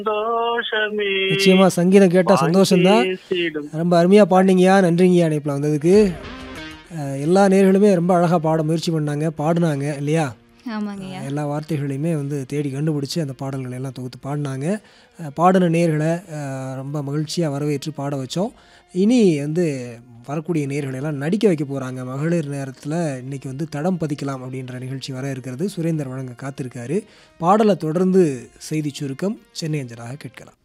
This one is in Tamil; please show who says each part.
Speaker 1: சந்தோஷமே
Speaker 2: நிச்சயமா சங்கீதம் கேட்டால் சந்தோஷம்தான்
Speaker 1: பேசிடும்.
Speaker 2: ரொம்ப அருமையாக பாடினீங்கயா நன்றிங்கய்யா இணைப்பில் வந்ததுக்கு அஹ், எல்லா நேர்களுமே ரொம்ப அழகாக பாட முயற்சி பண்ணாங்க பாடினாங்க இல்லையா
Speaker 3: ஆமாங்கய்யா
Speaker 2: எல்லா வார்த்தைகளையுமே வந்து தேடி கண்டுபிடிச்சி அந்த பாடல்களை எல்லாம் தொகுத்து பாடினாங்க அஹ், பாடின நேர்களை அஹ், ரொம்ப மகிழ்ச்சியாக வரவேற்று பாட வச்சோம் இனி வந்து வரக்கூடிய நேர்களை எல்லாம் நடிக்க வைக்க போகிறாங்க மகளிர் நேரத்தில் இன்றைக்கி வந்து தடம் பதிக்கலாம் அப்படின்ற நிகழ்ச்சி வர இருக்கிறது சுரேந்தர் வழங்க காத்திருக்காரு பாடலை தொடர்ந்து செய்தி சுருக்கம் சென்னை அஞ்சலாக கேட்கலாம்